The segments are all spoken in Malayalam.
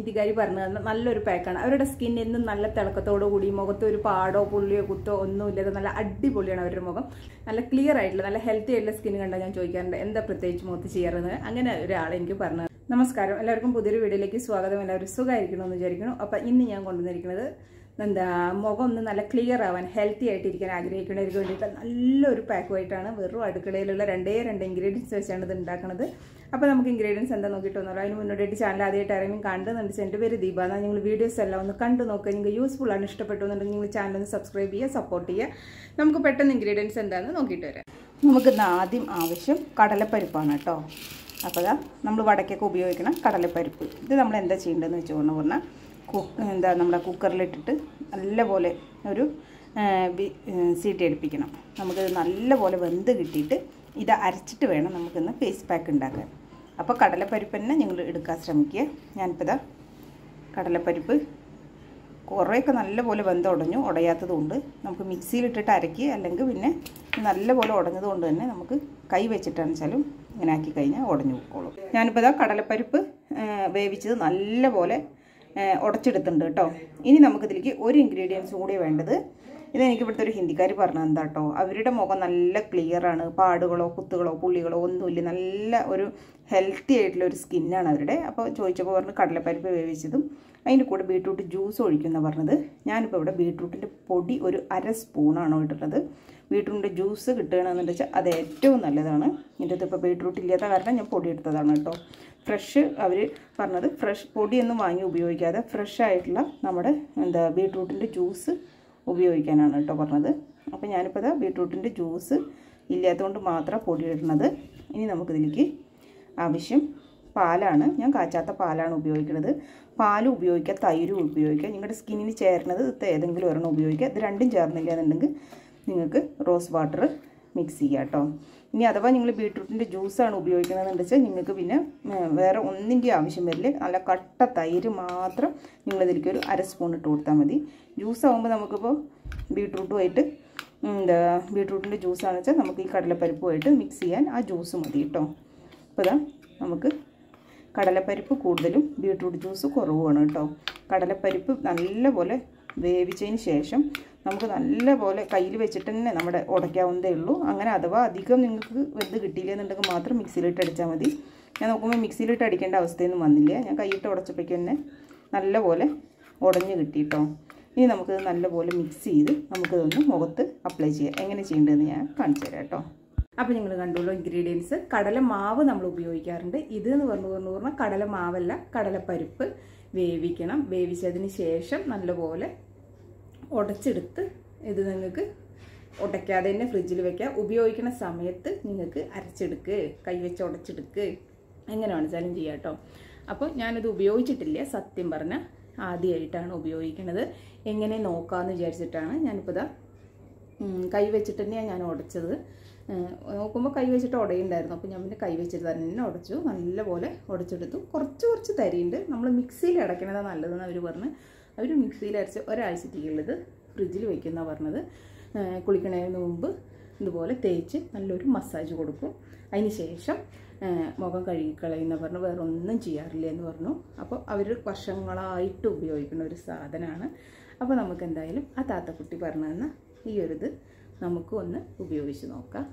ഹിന്ദിക്കാർ പറഞ്ഞു തന്ന നല്ലൊരു പാക്കാണ് അവരുടെ സ്കിൻ എന്നും നല്ല തിളക്കത്തോടു കൂടി മുഖത്ത് ഒരു പാടോ പുള്ളിയോ കുത്തോ ഒന്നുമില്ലാതെ നല്ല അടിപൊളിയാണ് അവരുടെ മുഖം നല്ല ക്ലിയർ ആയിട്ടുള്ള നല്ല ഹെൽത്തി ആയിട്ടുള്ള സ്കിൻ കണ്ടാൽ ഞാൻ ചോദിക്കാറുണ്ട് എന്താ പ്രത്യേകിച്ച് മുഖത്ത് ചെയ്യാറുന്നത് അങ്ങനെ ഒരാൾ എനിക്ക് പറഞ്ഞു നമസ്കാരം എല്ലാവർക്കും പുതിയൊരു വീഡിയോയിലേക്ക് സ്വാഗതം എല്ലാവരും സുഖമായിരിക്കണമെന്ന് വിചാരിക്കുന്നു അപ്പം ഇന്ന് ഞാൻ കൊണ്ടുവന്നിരിക്കുന്നത് എന്താ മുഖം ഒന്ന് നല്ല ക്ലിയർ ആവാൻ ഹെൽത്തി ആയിട്ടിരിക്കാൻ ആഗ്രഹിക്കുന്നവർക്ക് വേണ്ടിയിട്ട് നല്ലൊരു പാക്കുമായിട്ടാണ് വെറും അടുക്കളയിലുള്ള രണ്ടേ രണ്ട് ഇൻഗ്രീഡിയൻസ് വെച്ചാണ് ഇത് ഉണ്ടാക്കുന്നത് അപ്പോൾ നമുക്ക് ഇൻഗ്രീഡിയൻസ് എന്താ നോക്കിയിട്ട് വന്നല്ലോ അതിന് മുന്നോട്ടായിട്ട് ചാനൽ ആദ്യമായിട്ട് ആരെങ്കിലും കണ്ടെന്നുണ്ടെങ്കിൽ എൻ്റെ പേര് ദീപ എന്നാൽ നിങ്ങൾ വീഡിയോസ് എല്ലാം ഒന്ന് കണ്ടു നോക്കുക നിങ്ങൾക്ക് യൂസ്ഫുൾ ആണ് ഇഷ്ടപ്പെട്ടു എന്നുണ്ടെങ്കിൽ നിങ്ങൾ ചാനൽ ഒന്ന് സബ്സ്ക്രൈബ് ചെയ്യുക സപ്പോർട്ട് ചെയ്യുക നമുക്ക് പെട്ടെന്ന് ഇൻഗ്രീഡിയൻസ് എന്താണെന്ന് നോക്കിയിട്ട് വരാം നമുക്ക് ആദ്യം ആവശ്യം കടലപ്പരിപ്പാണ് കേട്ടോ അപ്പോൾ അതാ നമ്മൾ വടക്കൊക്കെ ഉപയോഗിക്കണം കടലപ്പരിപ്പ് ഇത് നമ്മൾ എന്താ ചെയ്യേണ്ടതെന്ന് വെച്ച് കൊണ്ട് പറഞ്ഞാൽ കുക്ക് എന്താ നമ്മുടെ കുക്കറിലിട്ടിട്ട് നല്ലപോലെ ഒരു സീറ്റ് എടുപ്പിക്കണം നമുക്കിത് നല്ലപോലെ വെന്ത് കിട്ടിയിട്ട് ഇത് അരച്ചിട്ട് വേണം നമുക്കിന്ന് ഫേസ് പാക്ക് ഉണ്ടാക്കാൻ അപ്പോൾ കടലപ്പരിപ്പ് തന്നെ നിങ്ങൾ എടുക്കാൻ ശ്രമിക്കുക ഞാനിപ്പോൾ ഇതാ കടലപ്പരിപ്പ് കുറേയൊക്കെ നല്ലപോലെ വെന്ത് ഉടഞ്ഞു ഉടയാത്തതുകൊണ്ട് നമുക്ക് മിക്സിയിലിട്ടിട്ട് അരക്കി അല്ലെങ്കിൽ പിന്നെ നല്ലപോലെ ഉടഞ്ഞത് കൊണ്ട് തന്നെ നമുക്ക് കൈ വെച്ചിട്ടാണ് വെച്ചാലും ഇങ്ങനെ ആക്കി കഴിഞ്ഞാൽ ഉടഞ്ഞു പോയിക്കോളും ഞാനിപ്പോൾ ഇതാ കടലപ്പരിപ്പ് വേവിച്ചത് നല്ലപോലെ ഉടച്ചെടുത്തിട്ടുണ്ട് കേട്ടോ ഇനി നമുക്കിതിലേക്ക് ഒരു ഇൻഗ്രീഡിയൻസും കൂടി വേണ്ടത് ഇതെനിക്ക് ഇവിടുത്തെ ഒരു ഹിന്ദിക്കാർ പറഞ്ഞത് എന്താ കേട്ടോ അവരുടെ മുഖം നല്ല ക്ലിയറാണ് പാടുകളോ കുത്തുകളോ പുള്ളികളോ ഒന്നുമില്ല നല്ല ഒരു ഹെൽത്തി ആയിട്ടുള്ള ഒരു സ്കിന്നാണ് അവരുടെ അപ്പോൾ ചോദിച്ചപ്പോൾ പറഞ്ഞ് കടലപ്പരിപ്പ് വേവിച്ചതും അതിൻ്റെ കൂടെ ബീട്രൂട്ട് ജ്യൂസ് ഒഴിക്കുന്ന പറഞ്ഞത് ഞാനിപ്പോൾ ഇവിടെ ബീട്രൂട്ടിൻ്റെ പൊടി ഒരു അര സ്പൂണാണ് ഇട്ടിട്ടുള്ളത് ബീട്രൂട്ടിൻ്റെ ജ്യൂസ് കിട്ടുകയാണെന്ന് വെച്ചാൽ അത് ഏറ്റവും നല്ലതാണ് ഇതിൻ്റെ ഇപ്പോൾ ബീട്രൂട്ട് ഇല്ലാത്ത കാരണം ഞാൻ പൊടി എടുത്തതാണ് കേട്ടോ ഫ്രഷ് അവർ പറഞ്ഞത് ഫ്രഷ് പൊടിയൊന്നും വാങ്ങി ഉപയോഗിക്കാതെ ഫ്രഷ് ആയിട്ടുള്ള നമ്മുടെ എന്താ ബീട്രൂട്ടിൻ്റെ ജ്യൂസ് ഉപയോഗിക്കാനാണ് കേട്ടോ പറഞ്ഞത് അപ്പോൾ ഞാനിപ്പോൾ ഇതാ ബീട്രൂട്ടിൻ്റെ ജ്യൂസ് ഇല്ലാത്തതുകൊണ്ട് മാത്രം പൊടി ഇടുന്നത് ഇനി നമുക്കിതിലേക്ക് ആവശ്യം പാലാണ് ഞാൻ കാച്ചാത്ത പാലാണ് ഉപയോഗിക്കുന്നത് പാലും ഉപയോഗിക്കുക തൈരും ഉപയോഗിക്കുക നിങ്ങളുടെ സ്കിന്നിന് ചേരുന്നത് ഇത് ഏതെങ്കിലും ഒരെണ്ണം ഉപയോഗിക്കുക ഇത് രണ്ടും ചേർന്നില്ല എന്നുണ്ടെങ്കിൽ നിങ്ങൾക്ക് റോസ് വാട്ടർ മിക്സ് ചെയ്യുക കേട്ടോ ഇനി അഥവാ നിങ്ങൾ ബീട്രൂട്ടിൻ്റെ ജ്യൂസാണ് ഉപയോഗിക്കണമെന്ന് വെച്ചാൽ നിങ്ങൾക്ക് പിന്നെ വേറെ ഒന്നിൻ്റെ ആവശ്യം വരില്ല നല്ല കട്ട തൈര് മാത്രം നിങ്ങളിതിലേക്ക് ഒരു അര സ്പൂൺ ഇട്ട് കൊടുത്താൽ മതി ജ്യൂസ് ആകുമ്പോൾ നമുക്കിപ്പോൾ ബീട്രൂട്ടുമായിട്ട് എന്താ ബീട്രൂട്ടിൻ്റെ ജ്യൂസാണെന്ന് വെച്ചാൽ നമുക്ക് ഈ കടലപ്പരിപ്പുമായിട്ട് മിക്സ് ചെയ്യാൻ ആ ജ്യൂസ് മതി കേട്ടോ അപ്പോൾ ഇതാ നമുക്ക് കടലപ്പരിപ്പ് കൂടുതലും ബീട്രൂട്ട് ജ്യൂസ് കുറവുമാണ് കേട്ടോ കടലപ്പരിപ്പ് നല്ലപോലെ വേവിച്ചതിന് ശേഷം നമുക്ക് നല്ലപോലെ കയ്യിൽ വെച്ചിട്ട് തന്നെ നമ്മുടെ ഉടയ്ക്കാവുന്നതേ ഉള്ളൂ അങ്ങനെ അഥവാ അധികം നിങ്ങൾക്ക് വെന്ത് കിട്ടിയില്ല എന്നുണ്ടെങ്കിൽ മാത്രം മിക്സിയിലിട്ട് അടിച്ചാൽ മതി ഞാൻ നോക്കുമ്പോൾ മിക്സിയിലിട്ട് അടിക്കേണ്ട അവസ്ഥയൊന്നും വന്നില്ല ഞാൻ കൈയിട്ട് ഉടച്ചപ്പോഴേക്കും തന്നെ നല്ലപോലെ ഉടഞ്ഞ് കിട്ടിയിട്ടോ ഇനി നമുക്കിത് നല്ലപോലെ മിക്സ് ചെയ്ത് നമുക്കിതൊന്ന് മുഖത്ത് അപ്ലൈ ചെയ്യാം എങ്ങനെ ചെയ്യേണ്ടതെന്ന് ഞാൻ കാണിച്ചു തരാം കേട്ടോ അപ്പോൾ നിങ്ങൾ കണ്ടുള്ളൂ ഇൻഗ്രീഡിയൻസ് കടല മാവ് നമ്മൾ ഉപയോഗിക്കാറുണ്ട് ഇത് എന്ന് പറഞ്ഞു പറഞ്ഞു പറഞ്ഞാൽ കടല മാവല്ല കടലപ്പരിപ്പ് വേവിക്കണം വേവിച്ചതിന് ശേഷം നല്ലപോലെ ഉടച്ചെടുത്ത് ഇത് നിങ്ങൾക്ക് ഉടയ്ക്കാതെ തന്നെ ഫ്രിഡ്ജിൽ വെക്കുക ഉപയോഗിക്കുന്ന സമയത്ത് നിങ്ങൾക്ക് അരച്ചെടുക്ക് കൈവച്ച് ഉടച്ചെടുക്ക് എങ്ങനെ വേണിച്ചാലും ചെയ്യാം കേട്ടോ അപ്പോൾ ഞാനിത് ഉപയോഗിച്ചിട്ടില്ല സത്യം പറഞ്ഞാൽ ആദ്യമായിട്ടാണ് ഉപയോഗിക്കുന്നത് എങ്ങനെ നോക്കാമെന്ന് വിചാരിച്ചിട്ടാണ് ഞാനിപ്പോൾ ഇതാ കൈ വെച്ചിട്ട് തന്നെയാണ് ഞാൻ ഉടച്ചത് നോക്കുമ്പോൾ കൈ വെച്ചിട്ട് ഉടയുണ്ടായിരുന്നു അപ്പോൾ ഞാൻ പിന്നെ കൈ വെച്ചിട്ട് തന്നെ ഉടച്ചു നല്ലപോലെ ഉടച്ചെടുത്തു കുറച്ച് കുറച്ച് തരിയുണ്ട് നമ്മൾ മിക്സിയിൽ അടയ്ക്കണതാണ് നല്ലതെന്ന് അവർ പറഞ്ഞ് അവർ മിക്സിയിൽ അരച്ച് ഒരാഴ്ചത്തേക്കുള്ളത് ഫ്രിഡ്ജിൽ വയ്ക്കുന്ന പറഞ്ഞത് കുളിക്കണതിന് മുമ്പ് ഇതുപോലെ തേച്ച് നല്ലൊരു മസാജ് കൊടുക്കും അതിന് ശേഷം മുഖം കഴുകിക്കളയുന്ന പറഞ്ഞു വേറെ ഒന്നും ചെയ്യാറില്ല എന്ന് പറഞ്ഞു അപ്പോൾ അവർ വർഷങ്ങളായിട്ട് ഉപയോഗിക്കുന്ന ഒരു സാധനമാണ് അപ്പോൾ നമുക്ക് എന്തായാലും ആ താത്തക്കുട്ടി പറഞ്ഞു തന്ന ഈ ഒരു ഇത് നമുക്ക് ഒന്ന് ഉപയോഗിച്ച് നോക്കാം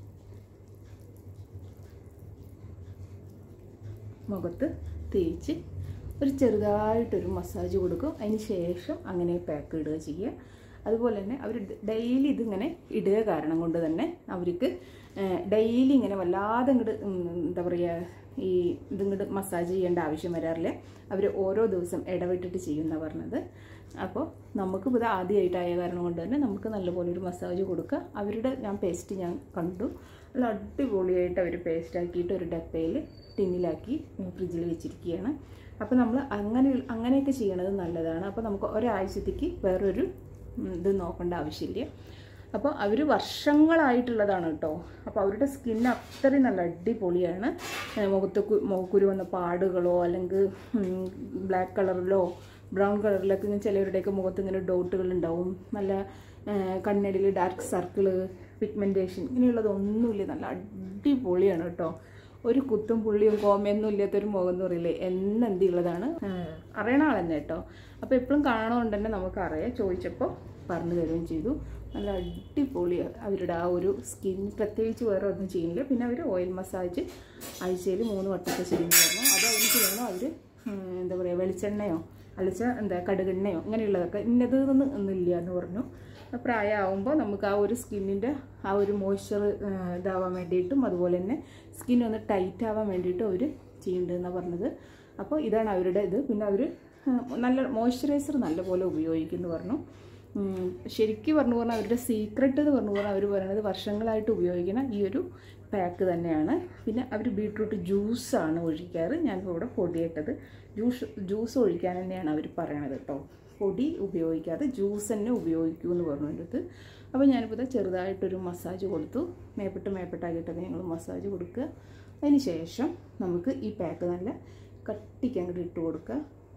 മുഖത്ത് തേച്ച് ഒരു ചെറുതായിട്ടൊരു മസാജ് കൊടുക്കും അതിന് ശേഷം അങ്ങനെ പാക്ക് ഇടുക ചെയ്യുക അതുപോലെ തന്നെ അവർ ഡെയിലി ഇതിങ്ങനെ ഇടുക കാരണം കൊണ്ട് തന്നെ അവർക്ക് ഡെയിലി ഇങ്ങനെ വല്ലാതെ ഇങ്ങോട്ട് എന്താ പറയുക ഈ ഇതിങ്ങോട്ട് മസാജ് ചെയ്യേണ്ട ആവശ്യം വരാറില്ല അവർ ഓരോ ദിവസം ഇടവിട്ടിട്ട് ചെയ്യുന്ന പറഞ്ഞത് അപ്പോൾ നമുക്ക് ഇത് ആദ്യമായിട്ടായ കാരണം കൊണ്ട് തന്നെ നമുക്ക് നല്ലപോലെ ഒരു മസാജ് കൊടുക്കുക അവരുടെ ഞാൻ പേസ്റ്റ് ഞാൻ കണ്ടു നല്ല അടിപൊളിയായിട്ട് അവർ പേസ്റ്റ് ആക്കിയിട്ട് ഒരു ഡപ്പയിൽ ടിന്നിലാക്കി ഫ്രിഡ്ജിൽ വെച്ചിരിക്കുകയാണ് അപ്പോൾ നമ്മൾ അങ്ങനെ അങ്ങനെയൊക്കെ ചെയ്യണത് നല്ലതാണ് അപ്പോൾ നമുക്ക് ഒരാഴ്ചത്തേക്ക് വേറൊരു ഇത് നോക്കേണ്ട ആവശ്യമില്ല അപ്പോൾ അവർ വർഷങ്ങളായിട്ടുള്ളതാണ് കേട്ടോ അപ്പോൾ അവരുടെ സ്കിൻ അത്രയും നല്ല അടിപൊളിയാണ് മുഖത്ത് മുഖക്കുരു വന്ന പാടുകളോ അല്ലെങ്കിൽ ബ്ലാക്ക് കളറിലോ ബ്രൗൺ കളറിലൊക്കെ ഇങ്ങനെ ചിലവരുടെയൊക്കെ മുഖത്ത് ഇങ്ങനെ ഡോട്ടുകൾ ഉണ്ടാവും നല്ല കണ്ണടിയിൽ ഡാർക്ക് സർക്കിള് പിഗ്മെൻറ്റേഷൻ ഇങ്ങനെയുള്ളതൊന്നുമില്ല നല്ല അടിപൊളിയാണ് കേട്ടോ ഒരു കുത്തും പുള്ളിയും കോമയൊന്നും ഇല്ലാത്തൊരു മുഖം എന്ന് പറയില്ലേ എന്നെന്തിയുള്ളതാണ് അറിയണ ആൾ തന്നെ കേട്ടോ അപ്പോൾ എപ്പോഴും കാണുന്നതുകൊണ്ട് തന്നെ നമുക്കറിയാം ചോദിച്ചപ്പോൾ പറഞ്ഞു തരുകയും ചെയ്തു നല്ല അടിപൊളി അവരുടെ ആ ഒരു സ്കിൻ പ്രത്യേകിച്ച് വേറെ ഒന്നും ചെയ്യുന്നില്ല പിന്നെ അവർ ഓയിൽ മസാജ് ആഴ്ചയിൽ മൂന്ന് വട്ടമൊക്കെ ചെയ്യുന്നു പറഞ്ഞു അത് അവർ ചെയ്യണോ അവർ എന്താ പറയുക വെളിച്ചെണ്ണയോ അളിച്ച എന്താ കടുകെണ്ണയോ അങ്ങനെയുള്ളതൊക്കെ ഇന്നത് ഒന്നും ഒന്നുമില്ല എന്ന് പറഞ്ഞു പ്രായമാകുമ്പോൾ നമുക്ക് ആ ഒരു സ്കിന്നിൻ്റെ ആ ഒരു മോയ്സ്ചർ ഇതാവാൻ വേണ്ടിയിട്ടും അതുപോലെ തന്നെ സ്കിൻ ഒന്ന് ടൈറ്റ് ആവാൻ വേണ്ടിയിട്ടും അവർ ചെയ്യുന്നുണ്ടെന്നാണ് പറഞ്ഞത് അപ്പോൾ ഇതാണ് അവരുടെ ഇത് പിന്നെ അവർ നല്ല മോയ്സ്ചറൈസർ നല്ലപോലെ ഉപയോഗിക്കുന്നു പറഞ്ഞു ഉം, ശരിക്കും പറഞ്ഞു പറഞ്ഞാൽ അവരുടെ സീക്രട്ട് എന്ന് പറഞ്ഞു പറഞ്ഞാൽ അവർ പറയുന്നത് വർഷങ്ങളായിട്ട് ഉപയോഗിക്കുന്ന ഈ ഒരു പാക്ക് തന്നെയാണ് പിന്നെ അവർ ബീട്രൂട്ട് ജ്യൂസാണ് ഒഴിക്കാറ് ഞാനിപ്പോൾ ഇവിടെ പൊടിയിട്ടത് ജ്യൂസ് ജ്യൂസ് ഒഴിക്കാൻ തന്നെയാണ് അവർ പറയണത് കേട്ടോ പൊടി ഉപയോഗിക്കാതെ ജ്യൂസ് തന്നെ ഉപയോഗിക്കൂ എന്ന് പറഞ്ഞു എൻ്റെ അടുത്ത് അപ്പോൾ ഞാനിപ്പോൾ ഇത് ചെറുതായിട്ടൊരു മസാജ് കൊടുത്തു മേപ്പിട്ട് മേപ്പിട്ടാക്കിയിട്ടൊക്കെ ഞങ്ങൾ മസാജ് കൊടുക്കുക അതിന് ശേഷം നമുക്ക് ഈ പാക്ക് നല്ല കട്ടിക്ക് അങ്ങോട്ട് ഇട്ട് കൊടുക്കുക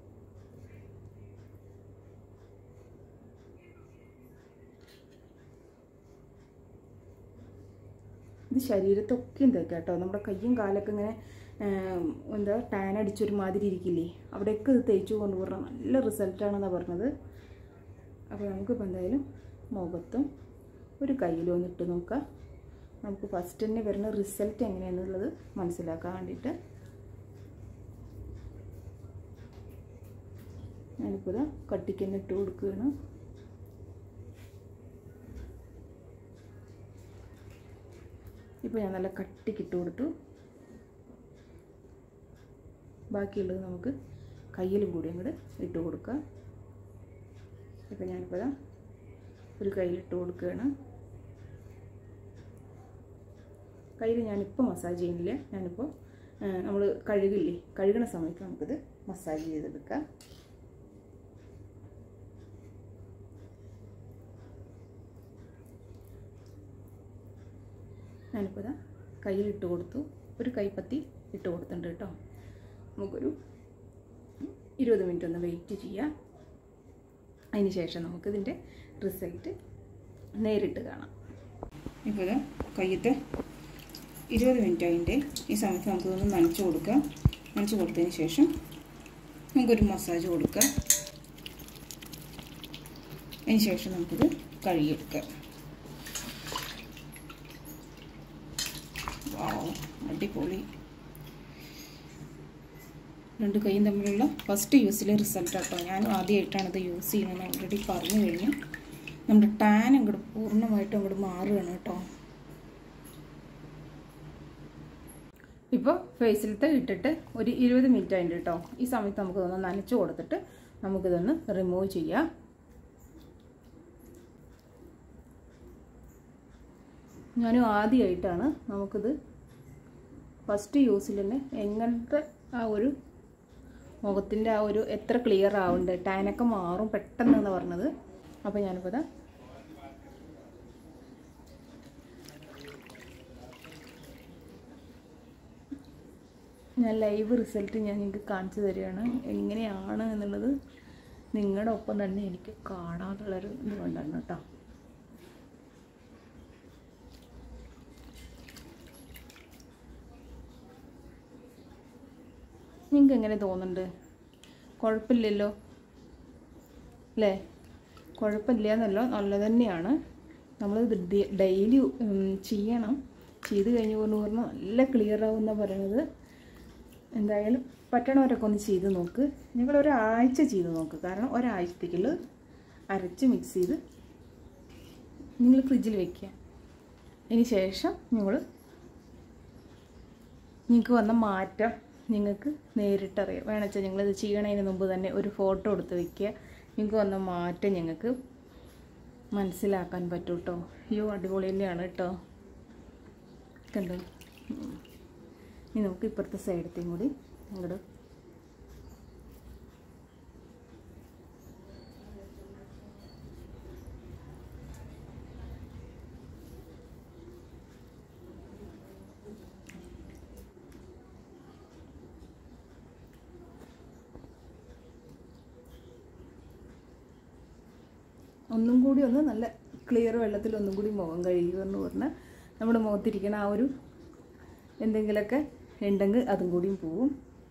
ഇത് ശരീരത്തൊക്കെയും തേക്കാം കേട്ടോ നമ്മുടെ കയ്യും കാലൊക്കെ ഇങ്ങനെ ആം, എന്താ ടാൻ അടിച്ചൊരു മാതിരി ഇരിക്കില്ലേ അവിടെയൊക്കെ ഇത് തേച്ച് കൊണ്ട് പറഞ്ഞാൽ നല്ല റിസൾട്ടാണെന്നാണ് പറഞ്ഞത് അപ്പോൾ നമുക്കിപ്പോൾ എന്തായാലും മുഖത്തും ഒരു കയ്യിലും ഒന്ന് ഇട്ട് നോക്കാം നമുക്ക് ഫസ്റ്റ് തന്നെ വരുന്ന റിസൾട്ട് എങ്ങനെയാണെന്നുള്ളത് മനസ്സിലാക്കാൻ വേണ്ടിയിട്ട് ഞാനിപ്പോൾ ഇതാ കട്ടിക്ക് തന്നെ ഇട്ട് കൊടുക്കുകയാണ് ഇപ്പോൾ ഞാൻ നല്ല കട്ടിക്കിട്ട് കൊടുത്തു ബാക്കിയുള്ളത് നമുക്ക് കയ്യിലും കൂടി അങ്ങോട്ട് ഇട്ട് കൊടുക്കാം ഇപ്പം ഞാനിപ്പോൾ ദാ ഒരു കയ്യിലിട്ട് കൊടുക്കുകയാണ് കയ്യിൽ ഞാനിപ്പോൾ മസാജ് ചെയ്യുന്നില്ല ഞാനിപ്പോൾ നമ്മൾ കഴുകില്ലേ കഴുകണ സമയത്ത് നമുക്കിത് മസാജ് ചെയ്തെടുക്കാം ഞാനിപ്പോൾ ഇതാ കയ്യിലിട്ട് കൊടുത്തു ഒരു കൈപ്പത്തി ഇട്ട് കൊടുത്തിട്ടുണ്ട് കേട്ടോ നമുക്കൊരു ഇരുപത് മിനിറ്റ് ഒന്ന് വെയിറ്റ് ചെയ്യാം അതിന് ശേഷം നമുക്കിതിൻ്റെ റിസൾട്ട് നേരിട്ട് കാണാം ഇപ്പോൾ ഇത് കയ്യത്തെ ഇരുപത് മിനിറ്റ് അതിൻ്റെ ഈ സമയത്ത് നമുക്കിതൊന്ന് നനച്ച് കൊടുക്കാം നനച്ച് കൊടുത്തതിന് ശേഷം നമുക്കൊരു മസാജ് കൊടുക്കാം അതിന് ശേഷം നമുക്കിത് കഴുകിയെടുക്കാം വാവ് അടിപൊളി രണ്ട് കൈയും തമ്മിലുള്ള ഫസ്റ്റ് യൂസിലെ റിസൾട്ട് കേട്ടോ ഞാനും ആദ്യമായിട്ടാണ് ഇത് യൂസ് ചെയ്യുന്നത് ഓൾറെഡി പറഞ്ഞു കഴിഞ്ഞു നമ്മുടെ ടാൻ അങ്ങോട്ട് പൂർണ്ണമായിട്ടും അങ്ങോട്ട് മാറുകയാണ് കേട്ടോ ഇപ്പോൾ ഫേസിലത്തെ ഇട്ടിട്ട് ഒരു ഇരുപത് മിനിറ്റ് ആയിട്ട് കേട്ടോ ഈ സമയത്ത് നമുക്കിതൊന്ന് നനച്ച് കൊടുത്തിട്ട് നമുക്കിതൊന്ന് റിമൂവ് ചെയ്യാം ഞാനും ആദ്യമായിട്ടാണ് നമുക്കിത് ഫസ്റ്റ് യൂസിൽ തന്നെ എങ്ങനത്തെ ആ ഒരു മുഖത്തിൻ്റെ ആ ഒരു എത്ര ക്ലിയർ ആവുന്നുണ്ട് ടാനൊക്കെ മാറും പെട്ടെന്ന് എന്ന് പറഞ്ഞത് അപ്പോൾ ഞാനിപ്പോൾ ഇതാ ഞാൻ ലൈവ് റിസൾട്ട് ഞാൻ നിങ്ങൾക്ക് കാണിച്ചു തരികയാണ് എങ്ങനെയാണ് എന്നുള്ളത് നിങ്ങളുടെ ഒപ്പം തന്നെ എനിക്ക് കാണാനുള്ളൊരു ഇത് കൊണ്ടാണ് കേട്ടോ നിങ്ങൾക്ക് എങ്ങനെ തോന്നുന്നുണ്ട് കുഴപ്പമില്ലല്ലോ അല്ലേ കുഴപ്പമില്ല എന്നല്ല നല്ലത് തന്നെയാണ് നമ്മളിത് ഡെയിലി ചെയ്യണം ചെയ്ത് കഴിഞ്ഞ് കൊണ്ട് പറഞ്ഞാൽ നല്ല ക്ലിയർ ആവുമെന്ന പറയണത് എന്തായാലും പറ്റണവരൊക്കെ ഒന്ന് ചെയ്ത് നോക്ക് നിങ്ങൾ ഒരാഴ്ച ചെയ്ത് നോക്ക് കാരണം ഒരാഴ്ചത്തേക്കുള്ള അരച്ച് മിക്സ് ചെയ്ത് നിങ്ങൾ ഫ്രിഡ്ജിൽ വെക്കുക അതിന് ശേഷം നിങ്ങൾ നിങ്ങൾക്ക് വന്ന മാറ്റം നിങ്ങൾക്ക് നേരിട്ടറിയാം വേണമെച്ചാൽ നിങ്ങളിത് ചെയ്യണതിന് മുമ്പ് തന്നെ ഒരു ഫോട്ടോ എടുത്ത് വെക്കുക നിങ്ങൾക്ക് വന്ന മാറ്റം ഞങ്ങൾക്ക് മനസ്സിലാക്കാൻ പറ്റും കേട്ടോ അയ്യോ അടിപൊളി തന്നെയാണ് കേട്ടോ കണ്ടോ ഉം. ഇനി നമുക്ക് ഇപ്പുറത്തെ സൈഡത്തെയും കൂടി അങ്ങോട്ട് ഒന്നും കൂടി ഒന്ന് നല്ല ക്ലിയർ വെള്ളത്തിൽ ഒന്നും കൂടി മുഖം കഴുകുക എന്ന് പറഞ്ഞാൽ നമ്മുടെ മുഖത്തിരിക്കണ ആ ഒരു എന്തെങ്കിലുമൊക്കെ ഉണ്ടെങ്കിൽ അതും കൂടിയും പോവും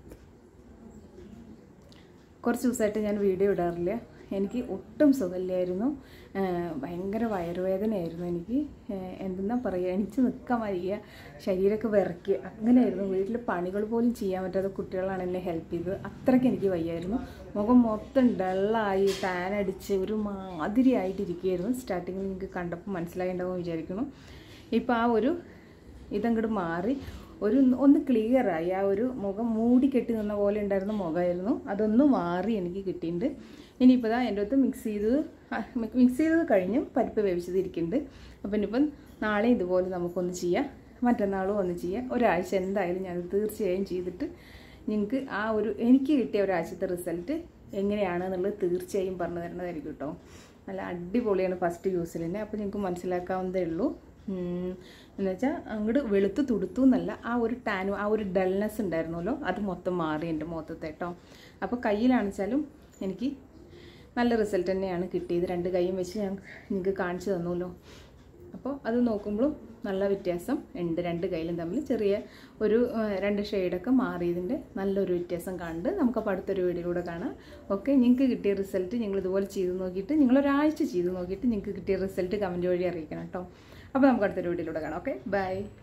കുറച്ച് ദിവസമായിട്ട് ഞാൻ വീഡിയോ ഇടാറില്ല എനിക്ക് ഒട്ടും സുഖമില്ലായിരുന്നു ഏഹ് ഭയങ്കര വയറുവേദനയായിരുന്നു എനിക്ക് ഏഹ് എന്തെന്നാ പറയുക എനിക്ക് നിൽക്കാൻ വയ്യ ശരീരമൊക്കെ വിറയ്ക്കുക അങ്ങനെയായിരുന്നു വീട്ടിൽ പണികൾ പോലും ചെയ്യാൻ പറ്റാത്ത കുട്ടികളാണ് എന്നെ ഹെൽപ്പ് ചെയ്തത് അത്രയ്ക്ക് എനിക്ക് വയ്യായിരുന്നു മുഖം മൊത്തം ഡള്ളായി ടാൻ അടിച്ച് ഒരു മാതിരി ആയിട്ടിരിക്കുകയായിരുന്നു സ്റ്റാർട്ടിങ്ങിൽ നിങ്ങൾക്ക് കണ്ടപ്പോൾ മനസ്സിലായിട്ടുണ്ടാവും വിചാരിക്കുന്നു ഇപ്പോൾ ആ ഒരു ഇതങ്ങോട്ട് മാറി ഒരു ഒന്ന് ക്ലിയറായി ആ ഒരു മുഖം മൂടി കെട്ടി നിന്ന പോലെ ഉണ്ടായിരുന്ന മുഖമായിരുന്നു അതൊന്ന് മാറി എനിക്ക് കിട്ടിയിട്ടുണ്ട് ഇനിയിപ്പോൾ ഇതാ എൻ്റെ അടുത്ത് മിക്സ് ചെയ്ത് മിക്സ് ചെയ്തത് കഴിഞ്ഞ് പരിപ്പ് വേവിച്ചത് ഇരിക്കുന്നുണ്ട് അപ്പം ഇനിയിപ്പം നാളെ ഇതുപോലെ നമുക്കൊന്ന് ചെയ്യാം മറ്റന്നാളും ഒന്ന് ചെയ്യാം ഒരാഴ്ച എന്തായാലും ഞാൻ തീർച്ചയായും ചെയ്തിട്ട് നിങ്ങൾക്ക് ആ ഒരു എനിക്ക് കിട്ടിയ ഒരാഴ്ചത്തെ റിസൾട്ട് എങ്ങനെയാണെന്നുള്ളത് തീർച്ചയായും പറഞ്ഞു തരുന്നതായിരിക്കും കേട്ടോ നല്ല അടിപൊളിയാണ് ഫസ്റ്റ് യൂസിൽ തന്നെ അപ്പോൾ നിങ്ങൾക്ക് മനസ്സിലാക്കാവുന്നതേ ഉള്ളൂ എന്ന് വെച്ചാൽ അങ്ങോട്ട് വെളുത്ത് തുടുത്തു എന്നല്ല ആ ഒരു ടാനും ആ ഒരു ഡൾനെസ് ഉണ്ടായിരുന്നല്ലോ അത് മൊത്തം മാറി എൻ്റെ മുഖത്തത്തെ കേട്ടോ അപ്പോൾ കയ്യിലാണെച്ചാലും എനിക്ക് നല്ല റിസൾട്ട് തന്നെയാണ് കിട്ടിയത് രണ്ട് കൈയും വെച്ച് ഞാൻ നിങ്ങൾക്ക് കാണിച്ചു തന്നല്ലോ അപ്പോൾ അത് നോക്കുമ്പോഴും നല്ല വ്യത്യാസം ഉണ്ട് രണ്ട് കയ്യിലും തമ്മിൽ ചെറിയ ഒരു ആ, രണ്ട് ഷെയ്ഡൊക്കെ മാറിയതിൻ്റെ നല്ലൊരു വ്യത്യാസം കണ്ട് നമുക്കപ്പോൾ അടുത്തൊരു വീഡിയോയിലൂടെ കാണാം ഓക്കെ നിങ്ങൾക്ക് കിട്ടിയ റിസൾട്ട് നിങ്ങൾ ഇതുപോലെ ചെയ്ത് നോക്കിയിട്ട് നിങ്ങളൊരാഴ്ച ചെയ്ത് നോക്കിയിട്ട് നിങ്ങൾക്ക് കിട്ടിയ റിസൾട്ട് കമൻറ്റ് വഴി അറിയിക്കണം കേട്ടോ അപ്പോൾ നമുക്ക് അടുത്തൊരു വീഡിയോയിലൂടെ കാണാം ഓക്കെ ബൈ